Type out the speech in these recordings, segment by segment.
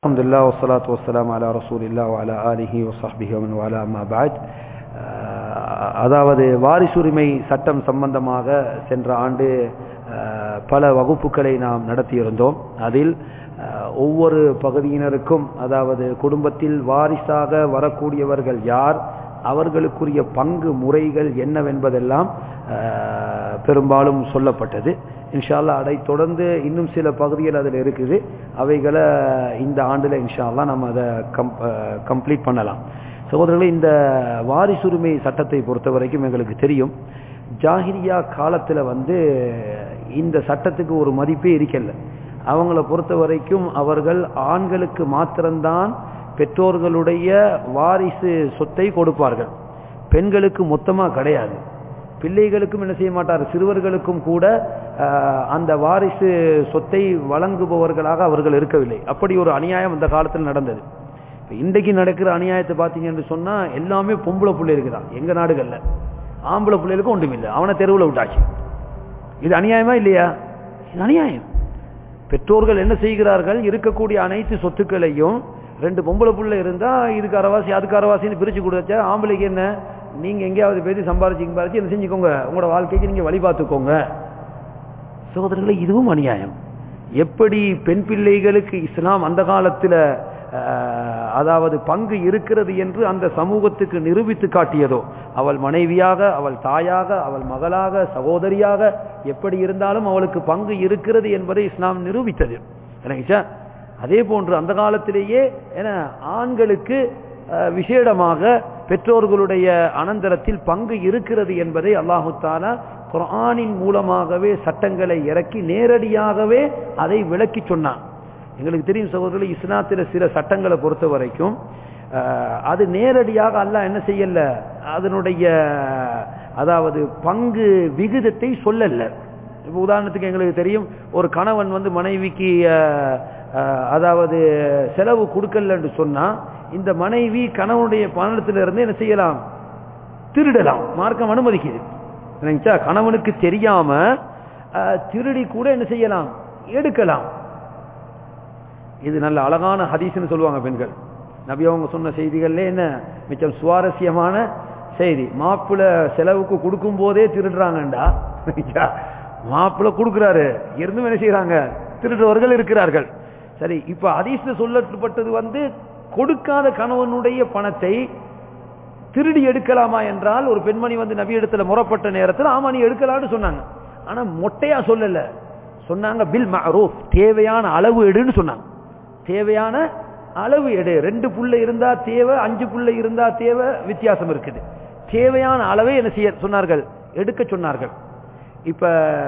الحمد لله والصلاة والسلام على رسول الله وعلى آله وصحبه ومن والاه أما بعد அதாவது வாரிசுரிமை சட்டம் சம்பந்தமாக சென்ற ஆண்டு பல வகுப்புகளை நாம் நடத்தியிருந்தோம் அதில் ஒவ்வொரு பகுதியினருக்கும் அதாவது குடும்பத்தில் வாரிசாக வரக்கூடியவர்கள் யார் அவர்களுக்குரிய பங்கு முறைகள் என்னவென்பதெல்லாம் பெரும்பாலும் சொல்லப்பட்டது இன்ஷால்லா அதை தொடர்ந்து இன்னும் சில பகுதிகள் அதில் இருக்குது அவைகளை இந்த ஆண்டில் இன்ஷால்லா நம்ம அதை கம் கம்ப்ளீட் பண்ணலாம் சகோதரர்களே இந்த வாரிசுரிமை சட்டத்தை பொறுத்த வரைக்கும் எங்களுக்கு தெரியும் ஜாகிரியா காலத்தில் வந்து இந்த சட்டத்துக்கு ஒரு மதிப்பே இருக்கல அவங்கள பொறுத்த வரைக்கும் அவர்கள் ஆண்களுக்கு மாத்திரம்தான் பெற்றோர்களுடைய வாரிசு சொத்தை கொடுப்பார்கள் பெண்களுக்கு மொத்தமாக கிடையாது பிள்ளைகளுக்கும் என்ன செய்ய மாட்டார் சிறுவர்களுக்கும் கூட அந்த வாரிசு சொத்தை வழங்குபவர்களாக அவர்கள் இருக்கவில்லை அப்படி ஒரு அநியாயம் அந்த காலத்தில் நடந்தது இன்றைக்கு நடக்கிற அநியாயத்தை பார்த்தீங்கன்னு சொன்னா எல்லாமே பொம்பளை பிள்ளைகளுக்கு தான் எங்க நாடுகள்ல ஆம்பளை பிள்ளைகளுக்கும் ஒன்றும் இல்லை அவனை தெருவில் விட்டாச்சு இது அநியாயமா இல்லையா இது அநியாயம் பெற்றோர்கள் என்ன செய்கிறார்கள் இருக்கக்கூடிய அனைத்து சொத்துக்களையும் ரெண்டு பொம்பளை புள்ள இருந்தா இதுக்கு அரவாசி அதுக்கு அரவாசின்னு பிரிச்சு கொடுத்தா ஆம்பளைக்கு என்ன நீங்க எங்கேயாவது பேசி சம்பாரிச்சு சம்பாரிச்சு என்ன செஞ்சுக்கோங்க உங்களோட வாழ்க்கைக்கு நீங்க வழி பார்த்துக்கோங்க சகோதரர்களை இதுவும் அநியாயம் எப்படி பெண் பிள்ளைகளுக்கு இஸ்லாம் அந்த காலத்துல அதாவது பங்கு இருக்கிறது என்று அந்த சமூகத்துக்கு நிரூபித்து காட்டியதோ அவள் மனைவியாக அவள் தாயாக அவள் மகளாக சகோதரியாக எப்படி இருந்தாலும் அவளுக்கு பங்கு இருக்கிறது என்பதை இஸ்லாம் நிரூபித்தது அதே போன்று அந்த காலத்திலேயே என ஆண்களுக்கு விசேடமாக பெற்றோர்களுடைய அனந்தரத்தில் பங்கு இருக்கிறது என்பதை அல்லாஹு தாலா குரானின் மூலமாகவே சட்டங்களை இறக்கி நேரடியாகவே அதை விளக்கி சொன்னான் எங்களுக்கு தெரியும் சகோதரர்கள் இஸ்லாத்தில் சில சட்டங்களை பொறுத்த வரைக்கும் அது நேரடியாக அல்ல என்ன செய்யல அதனுடைய அதாவது பங்கு விகிதத்தை சொல்லல இப்போ உதாரணத்துக்கு எங்களுக்கு தெரியும் ஒரு கணவன் வந்து மனைவிக்கு அதாவது செலவு கொடுக்கலன்னு சொன்னா இந்த மனைவி கணவனுடைய பணத்திலிருந்து என்ன செய்யலாம் திருடலாம் மார்க்கம் அனுமதிக்குது கணவனுக்கு தெரியாம திருடி கூட என்ன செய்யலாம் எடுக்கலாம் இது நல்ல அழகான ஹதீஸ்னு சொல்லுவாங்க பெண்கள் நபி அவங்க சொன்ன செய்திகள்ல என்ன மிச்சம் சுவாரஸ்யமான செய்தி மாப்பிள்ள செலவுக்கு கொடுக்கும் போதே திருடுறாங்கண்டா மாப்பிள்ள கொடுக்குறாரு இருந்தும் என்ன செய்யறாங்க திருடுறவர்கள் இருக்கிறார்கள் சரி இப்ப ஹதீஸ்ல சொல்லப்பட்டது வந்து கொடுக்காத கணவனுடைய பணத்தை திருடி எடுக்கலாமா என்றால் ஒரு பெண்மணி வந்து நபி இடத்துல முறப்பட்ட நேரத்தில் ஆமா நீ எடுக்கலாம்னு சொன்னாங்க ஆனா மொட்டையா சொல்லல சொன்னாங்க பில் மரூப் தேவையான அளவு எடுன்னு சொன்னாங்க தேவையான அளவு எடு ரெண்டு புள்ள இருந்தா தேவை அஞ்சு புள்ள இருந்தா தேவை வித்தியாசம் இருக்குது தேவையான அளவை என்ன செய்ய சொன்னார்கள் எடுக்க சொன்னார்கள் இப்ப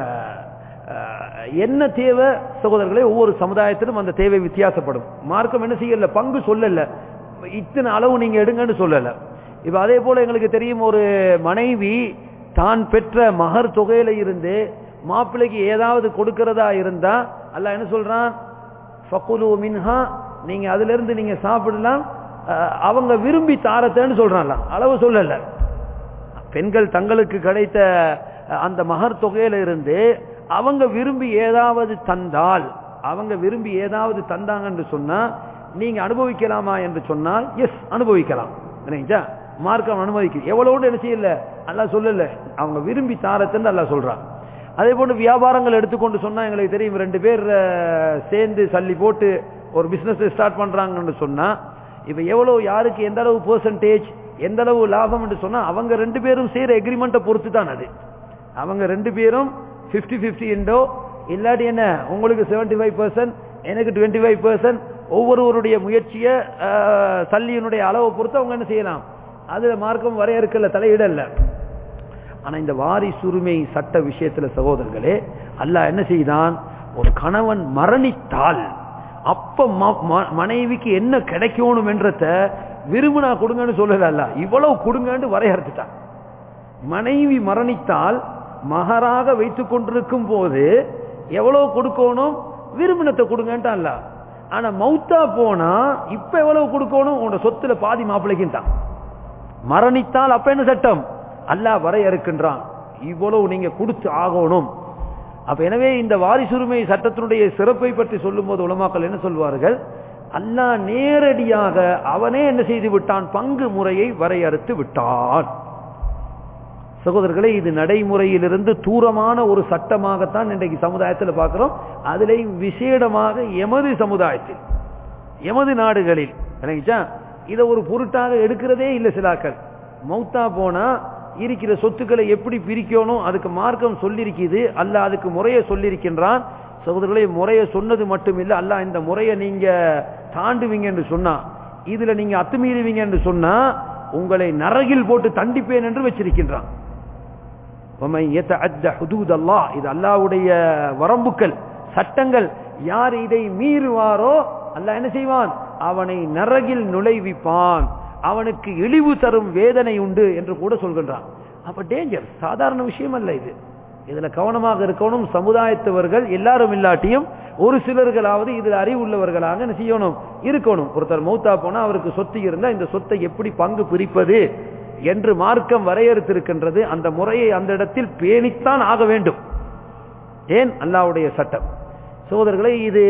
என்ன தேவை சகோதரர்களே ஒவ்வொரு சமுதாயத்திலும் அந்த தேவை வித்தியாசப்படும் மார்க்கம் என்ன செய்யல பங்கு சொல்லல இத்தனை அளவு நீங்க எடுங்கன்னு சொல்லல இப்ப அதே போல எங்களுக்கு தெரியும் ஒரு மனைவி தான் பெற்ற மகர் தொகையில இருந்து மாப்பிள்ளைக்கு ஏதாவது கொடுக்கிறதா இருந்தா அல்ல என்ன சொல்றான் ஃபகுலு மின்ஹா நீங்க அதுல இருந்து நீங்க சாப்பிடலாம் அவங்க விரும்பி தாரத்தேன்னு சொல்றான்ல அளவு சொல்லல பெண்கள் தங்களுக்கு கிடைத்த அந்த மகர் தொகையில இருந்து அவங்க விரும்பி ஏதாவது தந்தால் அவங்க விரும்பி ஏதாவது தந்தாங்கன்னு சொன்னா நீங்க அனுபவிக்கலாமா என்று சொன்னால் எஸ் அனுபவிக்கலாம் மார்க்கம் அனுமதிக்கு எவ்வளவு என்ன செய்யல அல்ல சொல்லல அவங்க விரும்பி தாரத்துன்னு அல்ல சொல்றான் அதே போன்று வியாபாரங்கள் எடுத்துக்கொண்டு சொன்னா எங்களுக்கு தெரியும் ரெண்டு பேர் சேர்ந்து சல்லி போட்டு ஒரு பிசினஸ் ஸ்டார்ட் பண்றாங்கன்னு சொன்னா இப்ப எவ்வளவு யாருக்கு எந்த அளவு பெர்சன்டேஜ் எந்த அளவு லாபம் என்று சொன்னா அவங்க ரெண்டு பேரும் செய்யற எக்ரிமெண்ட்டை பொறுத்து தான் அது அவங்க ரெண்டு பேரும் பிப்டி பிப்டி என்றோ இல்லாட்டி என்ன உங்களுக்கு செவன்டி ஃபைவ் பர்சன்ட் எனக்கு டுவெண்ட்டி ஃபைவ் பர்சன்ட் ஒவ்வொருவருடைய முயற்சியை சல்லியினுடைய அளவை பொறுத்து அவங்க என்ன செய்யலாம் அதுல மார்க்கம் வரையறுக்கல தலையிடல ஆனா இந்த வாரிசுரிமை சட்ட விஷயத்துல சகோதரர்களே அல்ல என்ன செய்தான் ஒரு கணவன் மரணித்தால் அப்ப மனைவிக்கு என்ன கிடைக்கணும் என்றத விரும்பினா கொடுங்கன்னு சொல்லல அல்ல இவ்வளவு கொடுங்கன்னு வரையறுத்துட்டான் மனைவி மரணித்தால் மகராக வைத்துக் கொண்டிருக்கும் போது எவ்வளவு கொடுக்கணும் விரும்பினத்தை கொடுங்கன்ட்டான் அல்ல ஆனா மௌத்தா போனா இப்ப எவ்வளவு கொடுக்கணும் உன்னோட சொத்துல பாதி மாப்பிள்ளைக்குன்ட்டான் மரணித்தால் அப்ப என்ன சட்டம் அல்லாஹ் வரையறுக்கின்றான் இவ்வளவு நீங்க கொடுத்து ஆகணும் அப்ப எனவே இந்த வாரிசுரிமை சட்டத்தினுடைய சிறப்பை பற்றி சொல்லும் போது உலமாக்கள் என்ன சொல்வார்கள் அல்லாஹ் நேரடியாக அவனே என்ன செய்து விட்டான் பங்கு முறையை வரையறுத்து விட்டான் சகோதரர்களே இது நடைமுறையிலிருந்து தூரமான ஒரு சட்டமாகத்தான் இன்றைக்கு சமுதாயத்தில் பார்க்கிறோம் அதிலேயும் விசேடமாக எமது சமுதாயத்தில் எமது நாடுகளில் நினைச்சா இதை ஒரு பொருட்டாக எடுக்கிறதே இல்லை சிலாக்கள் மௌத்தா போனா இருக்கிற சொத்துக்களை எப்படி பிரிக்கணும் அதுக்கு மார்க்கம் சொல்லியிருக்குது அல்ல அதுக்கு முறையை சொல்லியிருக்கின்றான் சகோதரர்களே முறையை சொன்னது மட்டும் இல்லை அல்ல இந்த முறையை நீங்க தாண்டுவீங்க என்று சொன்னா இதுல நீங்க அத்துமீறுவீங்க என்று சொன்னா உங்களை நரகில் போட்டு தண்டிப்பேன் என்று வச்சிருக்கின்றான் இது அல்லாவுடைய வரம்புக்கள் சட்டங்கள் யார் இதை மீறுவாரோ அல்லாஹ் என்ன செய்வான் அவனை நரகில் நுழைவிப்பான் அவனுக்கு இழிவு தரும் வேதனை உண்டு என்று கூட சொல்கின்றான் அப்ப டேஞ்சர் சாதாரண விஷயம் அல்ல இது இதுல கவனமாக இருக்கணும் சமுதாயத்தவர்கள் எல்லாரும் இல்லாட்டியும் ஒரு சிலர்களாவது இதுல அறிவுள்ளவர்களாக என்ன செய்யணும் இருக்கணும் ஒருத்தர் மௌத்தா போனா அவருக்கு சொத்து இருந்தா இந்த சொத்தை எப்படி பங்கு பிரிப்பது என்று மார்க்கம் வரையறுத்திருக்கின்றது அந்த முறையை அந்த இடத்தில் பேணித்தான் ஆக வேண்டும் ஏன் அல்லாவுடைய சட்டம் சோதர்களை இது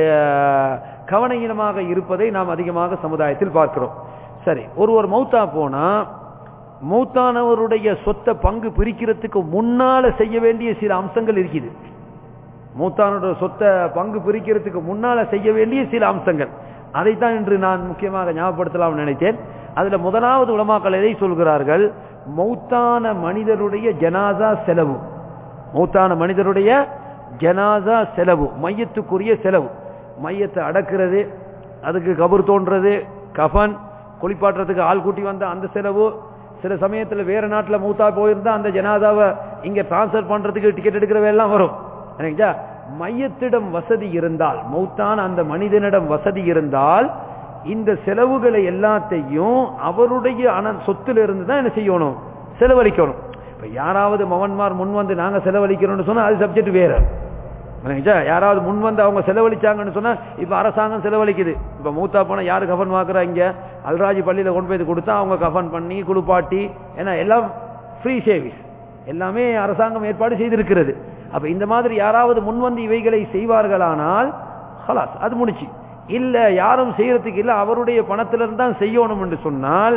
கவனஈனமாக இருப்பதை நாம் அதிகமாக சமுதாயத்தில் பார்க்கிறோம் சரி ஒருவர் மௌத்தா போனா மூத்தானவருடைய சொத்தை பங்கு பிரிக்கிறதுக்கு முன்னால செய்ய வேண்டிய சில அம்சங்கள் இருக்குது மூத்தானோட சொத்தை பங்கு பிரிக்கிறதுக்கு முன்னால செய்ய வேண்டிய சில அம்சங்கள் அதைத்தான் இன்று நான் முக்கியமாக ஞாபகப்படுத்தலாம் நினைத்தேன் அதுல முதலாவது உலமாக்கள் எதை சொல்கிறார்கள் மௌத்தான மனிதருடைய ஜனாதா செலவு மௌத்தான மனிதருடைய ஜனாதா செலவு மையத்துக்குரிய செலவு மையத்தை அடக்கிறது அதுக்கு கபர் தோன்றது கஃபன் குளிப்பாட்டுறதுக்கு ஆள் கூட்டி வந்த அந்த செலவு சில சமயத்தில் வேற நாட்டில் மூத்தா போயிருந்தா அந்த ஜனாதாவை இங்க டிரான்ஸ்பர் பண்றதுக்கு டிக்கெட் எடுக்கிறவ எல்லாம் வரும் சரிங்களா மையத்திடம் வசதி இருந்தால் மௌத்தான அந்த மனிதனிடம் வசதி இருந்தால் இந்த செலவுகளை எல்லாத்தையும் அவருடைய அன சொத்துல இருந்து தான் என்ன செய்யணும் செலவழிக்கணும் இப்ப யாராவது மவன்மார் முன் வந்து நாங்க செலவழிக்கிறோம்னு சொன்னா அது சப்ஜெக்ட் வேற யாராவது முன் வந்து அவங்க செலவழிச்சாங்கன்னு சொன்னா இப்ப அரசாங்கம் செலவழிக்குது இப்ப மூத்தா போனா யாரு கஃபன் வாக்குறா இங்க அல்ராஜி பள்ளியில கொண்டு போய் கொடுத்தா அவங்க கஃபன் பண்ணி குளிப்பாட்டி ஏன்னா எல்லாம் ஃப்ரீ சர்வீஸ் எல்லாமே அரசாங்கம் ஏற்பாடு செய்திருக்கிறது அப்ப இந்த மாதிரி யாராவது முன் வந்து இவைகளை செய்வார்களானால் ஹலாஸ் அது முடிச்சு இல்ல யாரும் செய்யறதுக்கு இல்ல அவருடைய பணத்திலிருந்து தான் செய்யணும் என்று சொன்னால்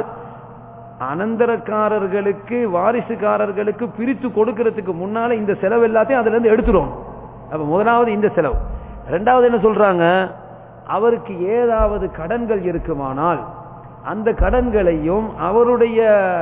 அனந்தரக்காரர்களுக்கு வாரிசுக்காரர்களுக்கு பிரித்து கொடுக்கறதுக்கு முன்னால இந்த செலவு எல்லாத்தையும் அதுல இருந்து எடுத்துரும் அப்ப முதலாவது இந்த செலவு ரெண்டாவது என்ன சொல்றாங்க அவருக்கு ஏதாவது கடன்கள் இருக்குமானால் அந்த கடன்களையும் அவருடைய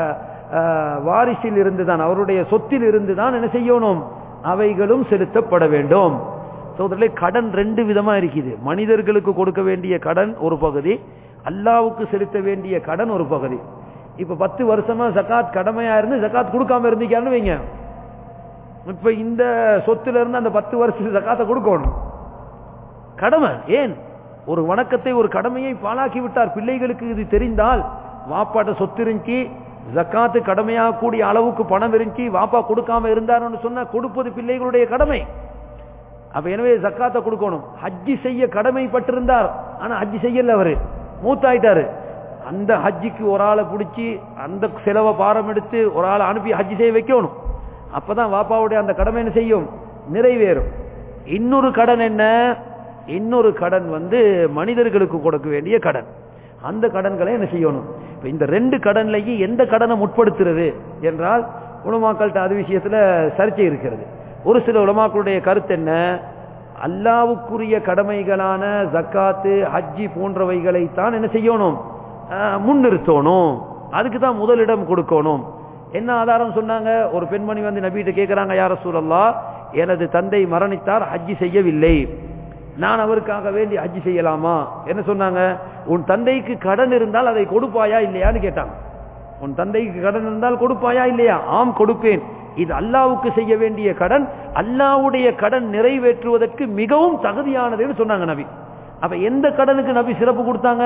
வாரிசில் இருந்துதான் அவருடைய சொத்தில் இருந்துதான் என்ன செய்யணும் அவைகளும் செலுத்தப்பட வேண்டும் சோதரர்களே கடன் ரெண்டு விதமா இருக்குது மனிதர்களுக்கு கொடுக்க வேண்டிய கடன் ஒரு பகுதி அல்லாவுக்கு செலுத்த வேண்டிய கடன் ஒரு பகுதி இப்ப பத்து வருஷமா ஜக்காத் கடமையா இருந்து ஜக்காத் கொடுக்காம இருந்தீங்கன்னு வைங்க இப்ப இந்த சொத்துல இருந்து அந்த பத்து வருஷத்துக்கு ஜக்காத்தை கொடுக்கணும் கடமை ஏன் ஒரு வணக்கத்தை ஒரு கடமையை பாழாக்கி விட்டார் பிள்ளைகளுக்கு இது தெரிந்தால் வாப்பாட்ட சொத்து இருந்துச்சு ஜக்காத்து கடமையாக கூடிய அளவுக்கு பணம் இருந்துச்சு வாப்பா கொடுக்காம இருந்தாருன்னு சொன்னா கொடுப்பது பிள்ளைகளுடைய கடமை அப்ப எனவே ஜக்காத்தை கொடுக்கணும் ஹஜ்ஜி செய்ய கடமைப்பட்டிருந்தார் ஆனா ஹஜ்ஜி செய்யல அவரு மூத்தாயிட்டாரு அந்த ஹஜ்ஜிக்கு ஒரு ஆளை பிடிச்சி அந்த செலவை பாரம் எடுத்து ஒரு ஆளை அனுப்பி ஹஜ்ஜி செய்ய வைக்கணும் அப்பதான் வாப்பாவுடைய அந்த கடமை என்ன செய்யும் நிறைவேறும் இன்னொரு கடன் என்ன இன்னொரு கடன் வந்து மனிதர்களுக்கு கொடுக்க வேண்டிய கடன் அந்த கடன்களை என்ன செய்யணும் இப்ப இந்த ரெண்டு கடன்லையும் எந்த கடனை முற்படுத்துறது என்றால் உலமாக்கள்கிட்ட அது விஷயத்துல சர்ச்சை இருக்கிறது ஒரு சில உலமாக்களுடைய கருத்து என்ன அல்லாவுக்குரிய கடமைகளான ஜக்காத்து ஹஜ்ஜி போன்றவைகளை தான் என்ன செய்யணும் முன்னிறுத்தணும் அதுக்கு தான் முதலிடம் கொடுக்கணும் என்ன ஆதாரம் சொன்னாங்க ஒரு பெண்மணி வந்து நபிகிட்ட கேட்கிறாங்க யார சூழல்லா எனது தந்தை மரணித்தார் ஹஜ்ஜி செய்யவில்லை நான் அவருக்காக வேண்டி ஹஜ்ஜி செய்யலாமா என்ன சொன்னாங்க உன் தந்தைக்கு கடன் இருந்தால் அதை கொடுப்பாயா இல்லையான்னு கேட்டாங்க உன் தந்தைக்கு கடன் இருந்தால் கொடுப்பாயா இல்லையா ஆம் கொடுப்பேன் இது அல்லாவுக்கு செய்ய வேண்டிய கடன் அல்லாவுடைய கடன் நிறைவேற்றுவதற்கு மிகவும் தகுதியானதுன்னு சொன்னாங்க நபி அப்ப எந்த கடனுக்கு நபி சிறப்பு கொடுத்தாங்க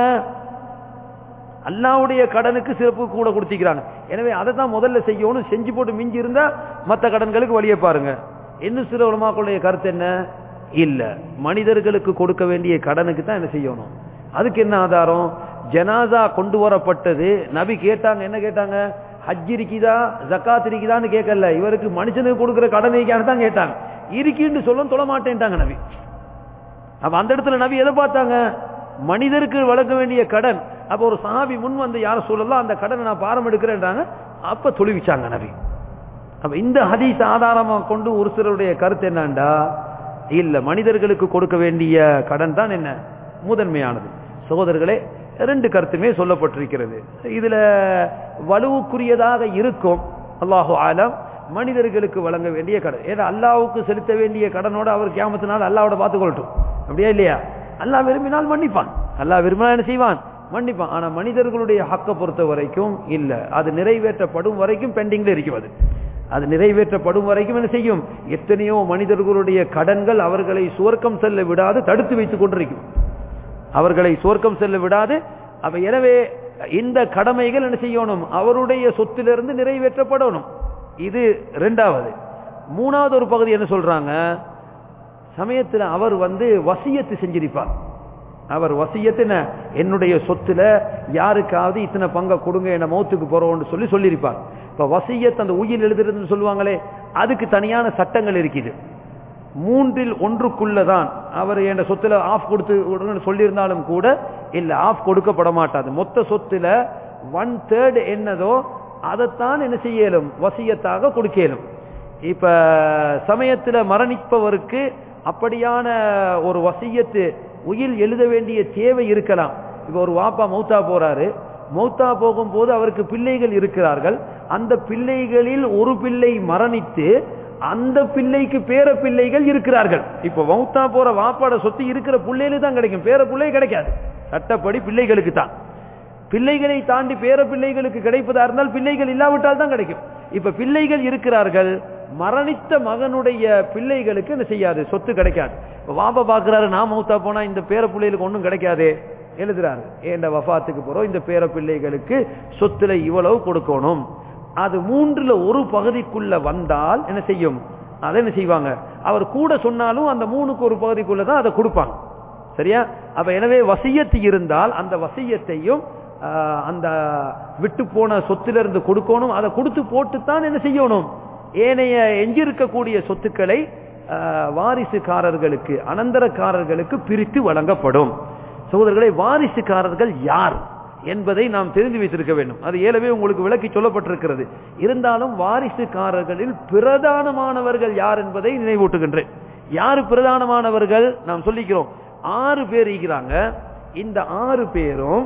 அல்லாவுடைய கடனுக்கு சிறப்பு கூட கொடுத்திக்கிறாங்க எனவே அதை தான் முதல்ல செய்யணும் செஞ்சு போட்டு மிஞ்சி இருந்தா மற்ற கடன்களுக்கு வழியை பாருங்க இன்னும் சில உலமாக்களுடைய கருத்து என்ன இல்ல மனிதர்களுக்கு கொடுக்க வேண்டிய கடனுக்கு தான் என்ன செய்யணும் அதுக்கு என்ன ஆதாரம் ஜனாசா கொண்டு வரப்பட்டது நபி கேட்டாங்க என்ன கேட்டாங்க ஹஜ் இருக்குதா ஜக்காத் இருக்குதான்னு கேட்கல இவருக்கு மனுஷனுக்கு கொடுக்கிற கடன் இருக்கான்னு தான் கேட்டாங்க இருக்குன்னு சொல்ல தொட மாட்டேன்ட்டாங்க நபி அப்ப அந்த இடத்துல நபி எதை பார்த்தாங்க மனிதருக்கு வழங்க வேண்டிய கடன் அப்ப ஒரு சஹாபி முன் வந்து யார சொல்லலாம் அந்த கடனை நான் பாரம் எடுக்கிறேன்றாங்க அப்ப தொழுவிச்சாங்க நபி அப்ப இந்த ஹதீஸ் ஆதாரமா கொண்டு ஒரு சிலருடைய கருத்து என்னண்டா இல்ல மனிதர்களுக்கு கொடுக்க வேண்டிய கடன் தான் என்ன முதன்மையானது சகோதரர்களே ரெண்டு கருத்துமே சொல்லப்பட்டிருக்கிறது இதுல வலுவுக்குரியதாக இருக்கும் அல்லாஹு ஆலம் மனிதர்களுக்கு வழங்க வேண்டிய கடன் ஏன்னா அல்லாவுக்கு செலுத்த வேண்டிய கடனோட அவர் கியாமத்தினால் அல்லாவோட பார்த்து கொள்ளட்டும் அப்படியா இல்லையா அல்லாஹ் விரும்பினால் மன்னிப்பான் அல்லாஹ் விரும்பினால் என்ன செய்வான் மன்னிப்பான் ஆனா மனிதர்களுடைய ஹக்கை பொறுத்த வரைக்கும் இல்ல அது நிறைவேற்றப்படும் வரைக்கும் பெண்டிங்ல இருக்கும் அது அது நிறைவேற்றப்படும் வரைக்கும் என்ன செய்யும் எத்தனையோ மனிதர்களுடைய கடன்கள் அவர்களை சுவர்க்கம் செல்ல விடாது தடுத்து வைத்துக் கொண்டிருக்கும் அவர்களை சுவர்க்கம் செல்ல விடாது அப்ப எனவே இந்த கடமைகள் என்ன செய்யணும் அவருடைய சொத்திலிருந்து நிறைவேற்றப்படணும் இது ரெண்டாவது மூணாவது ஒரு பகுதி என்ன சொல்றாங்க சமயத்தில் அவர் வந்து வசியத்து செஞ்சிருப்பார் அவர் வசியத்தின என்னுடைய சொத்துல யாருக்காவது இத்தனை பங்கை கொடுங்க என்ன மௌத்துக்கு போறோம்னு சொல்லி சொல்லியிருப்பார் இப்ப வசியத் அந்த உயிர் எழுதுறதுன்னு சொல்லுவாங்களே அதுக்கு தனியான சட்டங்கள் இருக்குது மூன்றில் ஒன்றுக்குள்ளதான் அவர் என் சொத்துல ஆஃப் கொடுத்து சொல்லியிருந்தாலும் கூட இல்ல ஆஃப் கொடுக்கப்பட மாட்டாது மொத்த சொத்துல ஒன் தேர்ட் என்னதோ அதைத்தான் என்ன செய்யலும் வசியத்தாக கொடுக்கலும் இப்ப சமயத்துல மரணிப்பவருக்கு அப்படியான ஒரு வசியத்து உயிர் எழுத வேண்டிய தேவை இருக்கலாம் இப்ப ஒரு வாப்பா மௌத்தா போறாரு மௌத்தா போகும்போது அவருக்கு பிள்ளைகள் இருக்கிறார்கள் அந்த பிள்ளைகளில் ஒரு பிள்ளை மரணித்து அந்த பிள்ளைக்கு பேர பிள்ளைகள் இருக்கிறார்கள் இப்ப மௌத்தா போற வாப்பாட சொத்து இருக்கிற பிள்ளைகளுக்கு தான் கிடைக்கும் பேர பிள்ளை கிடைக்காது சட்டப்படி பிள்ளைகளுக்கு தான் பிள்ளைகளை தாண்டி பேர பிள்ளைகளுக்கு கிடைப்பதா இருந்தால் பிள்ளைகள் இல்லாவிட்டால் தான் கிடைக்கும் இப்ப பிள்ளைகள் இருக்கிறார்கள் மரணித்த மகனுடைய பிள்ளைகளுக்கு என்ன செய்யாது சொத்து கிடைக்காது இப்ப வாப்பா பாக்குறாரு நான் மௌத்தா போனா இந்த பேர பிள்ளைகளுக்கு ஒன்றும் கிடைக்காதே எழுதுறாரு ஏண்ட வஃபாத்துக்கு போறோம் இந்த பேர பிள்ளைகளுக்கு சொத்துல இவ்வளவு கொடுக்கணும் அது மூன்றுல ஒரு பகுதிக்குள்ள வந்தால் என்ன செய்யும் அதை என்ன செய்வாங்க அவர் கூட சொன்னாலும் அந்த மூணுக்கு ஒரு பகுதிக்குள்ள தான் அதை கொடுப்பாங்க சரியா அப்ப எனவே வசியத்து இருந்தால் அந்த வசியத்தையும் அந்த விட்டு போன சொத்திலிருந்து கொடுக்கணும் அதை கொடுத்து போட்டுத்தான் என்ன செய்யணும் ஏனைய எஞ்சிருக்கக்கூடிய சொத்துக்களை வாரிசுக்காரர்களுக்கு அனந்தரக்காரர்களுக்கு பிரித்து வழங்கப்படும் சகோதரர்களை வாரிசுக்காரர்கள் யார் என்பதை நாம் தெரிந்து வைத்திருக்க வேண்டும் அது ஏலவே உங்களுக்கு விளக்கி சொல்லப்பட்டிருக்கிறது இருந்தாலும் வாரிசுக்காரர்களில் பிரதானமானவர்கள் யார் என்பதை நினைவூட்டுகின்றேன் யாரு பிரதானமானவர்கள் நாம் சொல்லிக்கிறோம் ஆறு பேர் இருக்கிறாங்க இந்த ஆறு பேரும்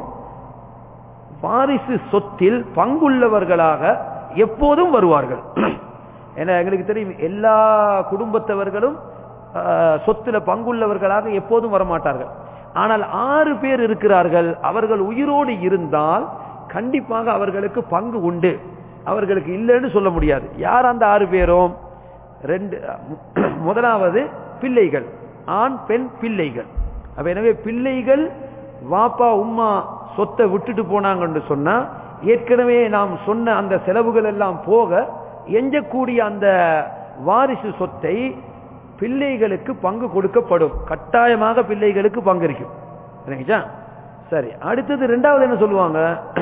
வாரிசு சொத்தில் பங்குள்ளவர்களாக எப்போதும் வருவார்கள் ஏன்னா எங்களுக்கு தெரியும் எல்லா குடும்பத்தவர்களும் சொத்துல பங்குள்ளவர்களாக எப்போதும் வரமாட்டார்கள் ஆனால் ஆறு பேர் இருக்கிறார்கள் அவர்கள் உயிரோடு இருந்தால் கண்டிப்பாக அவர்களுக்கு பங்கு உண்டு அவர்களுக்கு இல்லைன்னு சொல்ல முடியாது யார் அந்த ஆறு பேரும் ரெண்டு முதலாவது பிள்ளைகள் ஆண் பெண் பிள்ளைகள் அப்ப எனவே பிள்ளைகள் வாப்பா உம்மா சொத்தை விட்டுட்டு போனாங்கன்னு சொன்னா ஏற்கனவே நாம் சொன்ன அந்த செலவுகள் எல்லாம் போக எஞ்சக்கூடிய அந்த வாரிசு சொத்தை பிள்ளைகளுக்கு பங்கு கொடுக்கப்படும் கட்டாயமாக பிள்ளைகளுக்கு பங்கு இருக்கும் சரிங்களா சரி அடுத்தது ரெண்டாவது என்ன சொல்லுவாங்க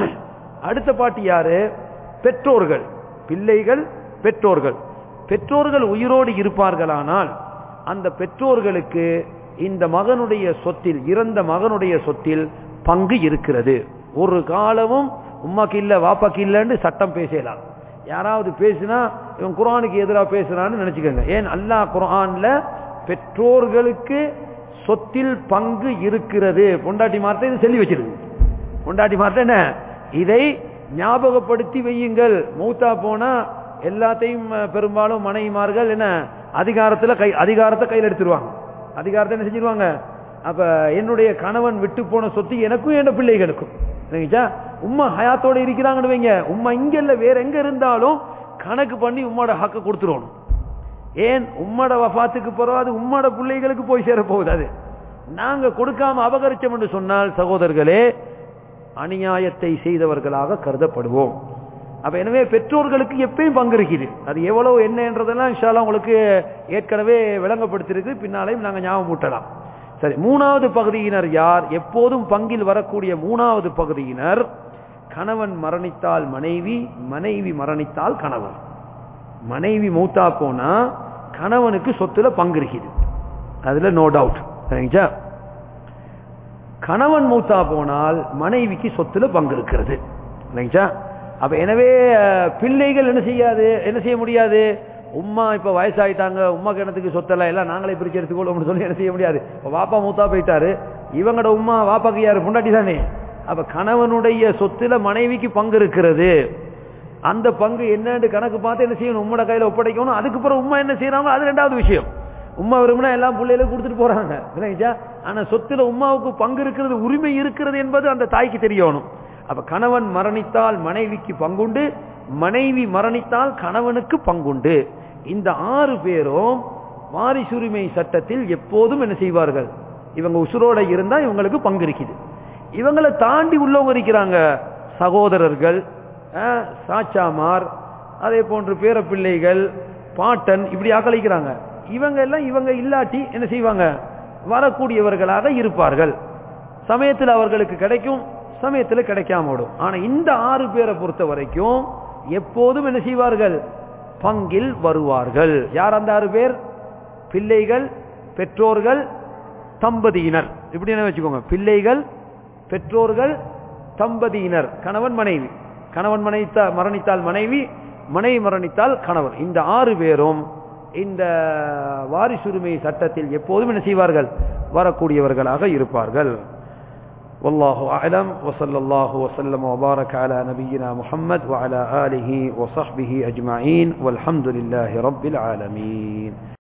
அடுத்த பாட்டி யாரு பெற்றோர்கள் பிள்ளைகள் பெற்றோர்கள் பெற்றோர்கள் உயிரோடு இருப்பார்களானால் அந்த பெற்றோர்களுக்கு இந்த மகனுடைய சொத்தில் இறந்த மகனுடைய சொத்தில் பங்கு இருக்கிறது ஒரு காலமும் உமாக்கு இல்ல வாப்பாக்கு இல்லன்னு சட்டம் பேசலாம் யாராவது பேசினா இவன் குரானுக்கு எதிராக பேசுறான்னு நினைச்சுக்கோங்க ஏன் அல்லாஹ் குரான்ல பெற்றோர்களுக்கு சொத்தில் பங்கு இருக்கிறது பொண்டாட்டி மார்த்த இது சொல்லி வச்சிருக்கு பொண்டாட்டி மார்த்த என்ன இதை ஞாபகப்படுத்தி வையுங்கள் மூத்தா போனா எல்லாத்தையும் பெரும்பாலும் மனைவிமார்கள் என்ன அதிகாரத்துல கை அதிகாரத்தை கையில் எடுத்துருவாங்க அதிகாரத்தை என்ன செஞ்சிருவாங்க அப்ப என்னுடைய கணவன் விட்டு போன சொத்து எனக்கும் என் பிள்ளைகளுக்கும் உம்மா ஹயாத்தோட இருக்கிறாங்கன்னு வைங்க உம்மா இங்க இல்ல வேற எங்க இருந்தாலும் கணக்கு பண்ணி உம்மோட ஹக்க கொடுத்துருவோம் ஏன் உம்மோட வஃபாத்துக்கு போறோம் அது உம்மோட பிள்ளைகளுக்கு போய் சேர போகுது அது நாங்க கொடுக்காம அபகரிச்சோம் என்று சொன்னால் சகோதரர்களே அநியாயத்தை செய்தவர்களாக கருதப்படுவோம் அப்ப எனவே பெற்றோர்களுக்கு எப்பயும் பங்கு இருக்குது அது எவ்வளவு என்னன்றதெல்லாம் இன்ஷால்லா உங்களுக்கு ஏற்கனவே விளங்கப்படுத்திருக்கு பின்னாலையும் நாங்க ஞாபகம் ஊட்டலாம் சரி மூணாவது பகுதியினர் யார் எப்போதும் பங்கில் வரக்கூடிய மூணாவது பகுதியினர் கணவன் மரணித்தால் மனைவி மனைவி மரணித்தால் கணவன் மனைவி மூத்தா போனா கணவனுக்கு சொத்துல பங்கு இருக்குது அதுல நோ டவுட் சரிங்களா கணவன் மூத்தா போனால் மனைவிக்கு சொத்துல பங்கு இருக்கிறது இல்லைங்களா அப்ப எனவே அஹ், பிள்ளைகள் என்ன செய்யாது என்ன செய்ய முடியாது உம்மா இப்ப வயசாயிட்டாங்க உம்மா கிணத்துக்கு சொத்தெல்லாம் எல்லாம் நாங்களே பிரிச்சு எடுத்துக்கொள்ளும் சொல்லி என்ன செய்ய முடியாது இப்ப வாப்பா மூத்தா போயிட்டாரு இவங்கட உம்மா வாப்பாக்கு யாரு முன்னாடி தானே அப்ப கணவனுடைய சொத்துல மனைவிக்கு பங்கு இருக்கிறது அந்த பங்கு என்னன்னு கணக்கு பார்த்து என்ன செய்யணும் உம்மோட கையில ஒப்படைக்கணும் அதுக்கு பிறகு உம்மா என்ன செய்யறாங்க அது ரெண்டாவது விஷயம் உம்மா விரும்பினா எல்லாம் பிள்ளைகளும் கொடுத்துட்டு போறாங்க இல்லைங்களா ஆனா சொத்துல உம்மாவுக்கு பங்கு இருக்கிறது உரிமை இருக்கிறது என்பது அந்த தாய்க்கு தெரியணும் அப்ப கணவன் மரணித்தால் மனைவிக்கு பங்குண்டு மனைவி மரணித்தால் கணவனுக்கு பங்குண்டு இந்த ஆறு பேரும் வாரிசுரிமை சட்டத்தில் எப்போதும் என்ன செய்வார்கள் இவங்க உசுரோட இருந்தா இவங்களுக்கு பங்கு இருக்குது இவங்களை தாண்டி உள்ளவங்க இருக்கிறாங்க சகோதரர்கள் அஹ், சாச்சாமார் அதே போன்று பேரப்பிள்ளைகள் பாட்டன் இப்படி ஆக்களிக்கிறாங்க இவங்க எல்லாம் இவங்க இல்லாட்டி என்ன செய்வாங்க வரக்கூடியவர்களாக இருப்பார்கள் சமயத்தில் அவர்களுக்கு கிடைக்கும் சமயத்தில் கிடைக்காம விடும் ஆனா இந்த ஆறு பேரை பொறுத்த வரைக்கும் எப்போதும் என்ன செய்வார்கள் பங்கில் வருவார்கள் யார் அந்த ஆறு பேர் பிள்ளைகள் பெற்றோர்கள் தம்பதியினர் இப்படி என்ன வச்சுக்கோங்க பிள்ளைகள் பெற்றோர்கள் தம்பதியினர் கணவன் மனைவி கணவன் மனைத்த மரணித்தால் மனைவி மனைவி மரணித்தால் கணவன் இந்த ஆறு பேரும் இந்த வாரிசுரிமை சட்டத்தில் எப்போதும் என்ன செய்வார்கள் வரக்கூடியவர்களாக இருப்பார்கள் والله أعلم وصلى الله وسلم وبارك على نبينا محمد وعلى آله وصحبه أجمعين والحمد لله رب العالمين